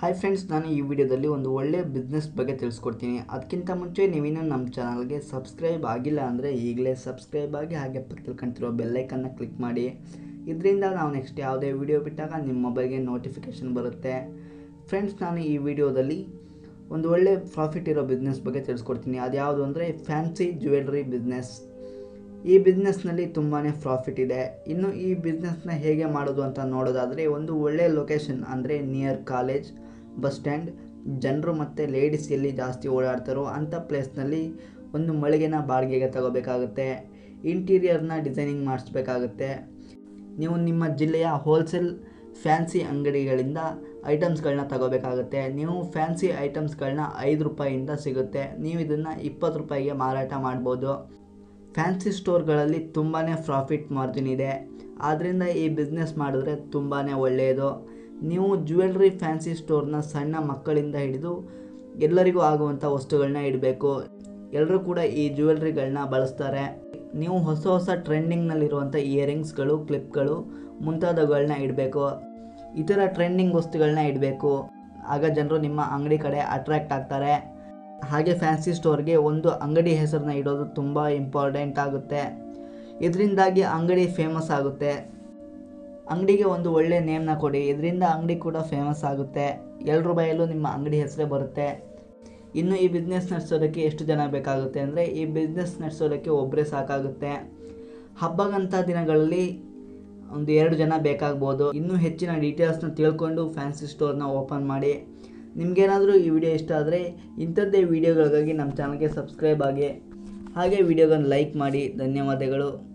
hi friends ನಾನು ಈ ವಿಡಿಯೋದಲ್ಲಿ ಒಂದು ಒಳ್ಳೆಯ ಬಿಸ್ನೆಸ್ ಬಗ್ಗೆ ತಿಳಿಸ್ಕೊಡ್ತೀನಿ ಅದಕ್ಕಿಂತ ಮುಂಚೆ ನೀವಿನ್ನೂ ನಮ್ಮ ಚಾನಲ್ಗೆ ಸಬ್ಸ್ಕ್ರೈಬ್ ಆಗಿಲ್ಲ ಅಂದರೆ ಈಗಲೇ ಸಬ್ಸ್ಕ್ರೈಬ್ ಆಗಿ ಹಾಗೆ ಪಕ್ಕದಲ್ಲಿ ಕಾಣ್ತಿರೋ ಬೆಲ್ಲೈಕನ್ನ ಕ್ಲಿಕ್ ಮಾಡಿ ಇದರಿಂದ ನಾವು ನೆಕ್ಸ್ಟ್ ಯಾವುದೇ ವಿಡಿಯೋ ಬಿಟ್ಟಾಗ ನಿಮ್ಮ ಮೊಬೈಲ್ಗೆ ನೋಟಿಫಿಕೇಷನ್ ಬರುತ್ತೆ ಫ್ರೆಂಡ್ಸ್ ನಾನು ಈ ವಿಡಿಯೋದಲ್ಲಿ ಒಂದು ಒಳ್ಳೆ ಪ್ರಾಫಿಟ್ ಇರೋ ಬಿಸ್ನೆಸ್ ಬಗ್ಗೆ ತಿಳಿಸ್ಕೊಡ್ತೀನಿ ಅದು ಯಾವುದು ಅಂದರೆ ಫ್ಯಾನ್ಸಿ ಜ್ಯುವೆಲ್ರಿ ಬಿಸ್ನೆಸ್ ಈ ಬಿಸ್ನೆಸ್ನಲ್ಲಿ ತುಂಬಾ ಪ್ರಾಫಿಟ್ ಇದೆ ಇನ್ನು ಈ ಬಿಸ್ನೆಸ್ನ ಹೇಗೆ ಮಾಡೋದು ಅಂತ ನೋಡೋದಾದರೆ ಒಂದು ಒಳ್ಳೆಯ ಲೊಕೇಶನ್ ಅಂದರೆ ನಿಯರ್ ಕಾಲೇಜ್ ಬಸ್ ಸ್ಟ್ಯಾಂಡ್ ಜನರು ಮತ್ತು ಲೇಡೀಸ್ ಎಲ್ಲಿ ಜಾಸ್ತಿ ಓಡಾಡ್ತಾರೋ ಅಂಥ ಪ್ಲೇಸ್ನಲ್ಲಿ ಒಂದು ಮಳಿಗೆನ ಬಾಡಿಗೆಗೆ ತಗೋಬೇಕಾಗುತ್ತೆ ಇಂಟೀರಿಯರ್ನ ಡಿಸೈನಿಂಗ್ ಮಾಡಿಸ್ಬೇಕಾಗುತ್ತೆ ನೀವು ನಿಮ್ಮ ಜಿಲ್ಲೆಯ ಹೋಲ್ಸೇಲ್ ಫ್ಯಾನ್ಸಿ ಅಂಗಡಿಗಳಿಂದ ಐಟಮ್ಸ್ಗಳನ್ನ ತಗೋಬೇಕಾಗುತ್ತೆ ನೀವು ಫ್ಯಾನ್ಸಿ ಐಟಮ್ಸ್ಗಳನ್ನ ಐದು ರೂಪಾಯಿಯಿಂದ ಸಿಗುತ್ತೆ ನೀವು ಇದನ್ನು ಇಪ್ಪತ್ತು ರೂಪಾಯಿಗೆ ಮಾರಾಟ ಮಾಡ್ಬೋದು ಫ್ಯಾನ್ಸಿ ಸ್ಟೋರ್ಗಳಲ್ಲಿ ತುಂಬಾ ಪ್ರಾಫಿಟ್ ಮಾರ್ಜಿನ್ ಇದೆ ಆದ್ದರಿಂದ ಈ ಬಿಸ್ನೆಸ್ ಮಾಡಿದ್ರೆ ತುಂಬಾ ಒಳ್ಳೆಯದು ನೀವು ಜ್ಯುವೆಲ್ರಿ ಫ್ಯಾನ್ಸಿ ಸ್ಟೋರ್ನ ಸಣ್ಣ ಮಕ್ಕಳಿಂದ ಹಿಡಿದು ಎಲ್ಲರಿಗೂ ಆಗುವಂಥ ವಸ್ತುಗಳನ್ನ ಇಡಬೇಕು ಎಲ್ಲರೂ ಕೂಡ ಈ ಜ್ಯುವೆಲ್ರಿಗಳನ್ನ ಬಳಸ್ತಾರೆ ನೀವು ಹೊಸ ಹೊಸ ಟ್ರೆಂಡಿಂಗ್ನಲ್ಲಿರುವಂಥ ಇಯರಿಂಗ್ಸ್ಗಳು ಕ್ಲಿಪ್ಗಳು ಮುಂತಾದವುಗಳನ್ನ ಇಡಬೇಕು ಈ ಥರ ಟ್ರೆಂಡಿಂಗ್ ವಸ್ತುಗಳನ್ನ ಇಡಬೇಕು ಆಗ ಜನರು ನಿಮ್ಮ ಅಂಗಡಿ ಕಡೆ ಅಟ್ರ್ಯಾಕ್ಟ್ ಆಗ್ತಾರೆ ಹಾಗೆ ಫ್ಯಾನ್ಸಿ ಸ್ಟೋರ್ಗೆ ಒಂದು ಅಂಗಡಿ ಹೆಸರನ್ನ ಇಡೋದು ತುಂಬ ಇಂಪಾರ್ಟೆಂಟ್ ಆಗುತ್ತೆ ಇದರಿಂದಾಗಿ ಅಂಗಡಿ ಫೇಮಸ್ ಆಗುತ್ತೆ ಅಂಗಡಿಗೆ ಒಂದು ಒಳ್ಳೆ ನೇಮ್ನ ಕೊಡಿ ಇದರಿಂದ ಅಂಗಡಿ ಕೂಡ ಫೇಮಸ್ ಆಗುತ್ತೆ ಎಲ್ಲರ ಬಾಯಲ್ಲೂ ನಿಮ್ಮ ಅಂಗಡಿ ಹೆಸರೇ ಬರುತ್ತೆ ಇನ್ನು ಈ ಬಿಸ್ನೆಸ್ ನಡೆಸೋದಕ್ಕೆ ಎಷ್ಟು ಜನ ಬೇಕಾಗುತ್ತೆ ಅಂದರೆ ಈ ಬಿಸ್ನೆಸ್ ನಡೆಸೋದಕ್ಕೆ ಒಬ್ಬರೇ ಸಾಕಾಗುತ್ತೆ ಹಬ್ಬಗಂಥ ದಿನಗಳಲ್ಲಿ ಒಂದು ಎರಡು ಜನ ಬೇಕಾಗ್ಬೋದು ಇನ್ನೂ ಹೆಚ್ಚಿನ ಡೀಟೇಲ್ಸ್ನ ತಿಳ್ಕೊಂಡು ಫ್ಯಾನ್ಸಿ ಸ್ಟೋರ್ನ ಓಪನ್ ಮಾಡಿ ನಿಮಗೇನಾದರೂ ಈ ವಿಡಿಯೋ ಇಷ್ಟ ಆದರೆ ಇಂಥದ್ದೇ ವಿಡಿಯೋಗಳಿಗಾಗಿ ನಮ್ಮ ಚಾನಲ್ಗೆ ಸಬ್ಸ್ಕ್ರೈಬ್ ಆಗಿ ಹಾಗೆ ವಿಡಿಯೋಗನ್ನು ಲೈಕ್ ಮಾಡಿ ಧನ್ಯವಾದಗಳು